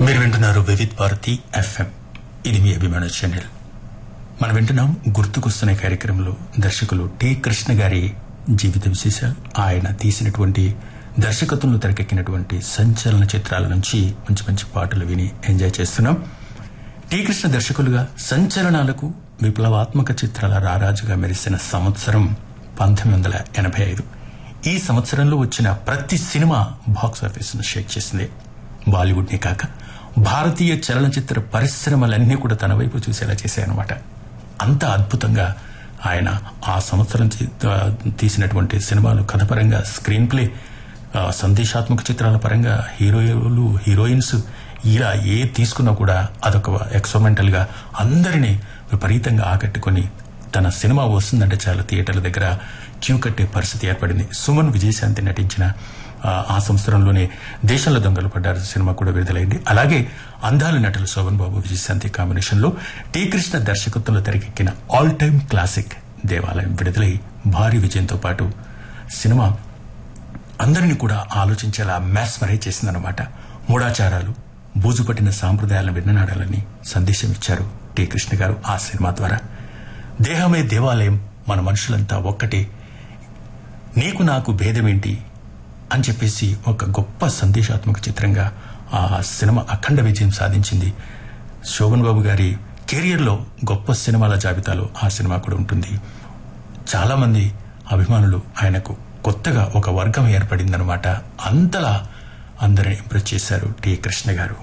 మీరు వింటున్నారు వివిధ్ భారతి ఎఫ్ఎం ఇది మీ అభిమాన ఛానల్ మనం వింటున్నాం గుర్తుకొస్తున్న కార్యక్రమంలో దర్శకులు టి కృష్ణ గారి జీవిత విశేషాలు ఆయన తీసినటువంటి దర్శకత్వంలో తెరకెక్కినటువంటి సంచలన చిత్రాల నుంచి మంచి మంచి పాటలు విని ఎంజాయ్ చేస్తున్నాం టి కృష్ణ దర్శకులుగా సంచలనాలకు విప్లవాత్మక చిత్రాల రారాజుగా మెరిసిన సంవత్సరం పంతొమ్మిది వందల ఎనభై ఐదు ఈ సంవత్సరంలో వచ్చిన ప్రతి సినిమా బాక్సాఫీస్ ను షేక్ చేసింది బాలీవుడ్ ని కాక భారతీయ చలనచిత్ర పరిశ్రమలన్నీ కూడా తన వైపు చూసేలా చేశాయన్నమాట అంత అద్భుతంగా ఆయన ఆ సంవత్సరం చి- ఆ, తీసినటువంటి సినిమాలు కథపరంగా స్క్రీన్ ప్లే ఆ, సందేశాత్మక చిత్రాల పరంగా హీరోలు హీరోయిన్స్ ఇలా ఏ తీసుకున్నా కూడా అదొక ఎక్స్పెరిమెంటల్ గా అందరినీ విపరీతంగా ఆకట్టుకొని తన సినిమా వస్తుందంటే చాలా థియేటర్ల దగ్గర క్యూ కట్టే పరిస్థితి ఏర్పడింది సుమన్ విజయశాంతి నటించిన ఆ, ఆ సంవత్సరంలోనే దేశంలో దొంగలు పడ్డారు సినిమా కూడా విడుదలైంది అలాగే అందాల నటులు శోభన్ బాబు విజయశాంతి కాంబినేషన్ లో టీ కృష్ణ దర్శకత్వంలో తెరకెక్కిన ఆల్ టైమ్ క్లాసిక్ దేవాలయం విడుదలై భారీ విజయంతో పాటు సినిమా అందరినీ కూడా ఆలోచించేలా మ్యాస్మరైజ్ చేసిందన్నమాట మూఢాచారాలు బూజుపట్టిన సాంప్రదాయాలను విన్ననాడాలని సందేశం ఇచ్చారు టి కృష్ణ గారు ఆ సినిమా ద్వారా దేహమే దేవాలయం మన మనుషులంతా ఒక్కటే నీకు నాకు భేదమేంటి అని చెప్పేసి ఒక గొప్ప సందేశాత్మక చిత్రంగా ఆ సినిమా అఖండ విజయం సాధించింది శోభన్ బాబు గారి కెరియర్లో గొప్ప సినిమాల జాబితాలో ఆ సినిమా కూడా ఉంటుంది చాలా మంది అభిమానులు ఆయనకు కొత్తగా ఒక వర్గం ఏర్పడిందనమాట అంతలా అందరిని ఇంప్రెస్ చేశారు టి కృష్ణ గారు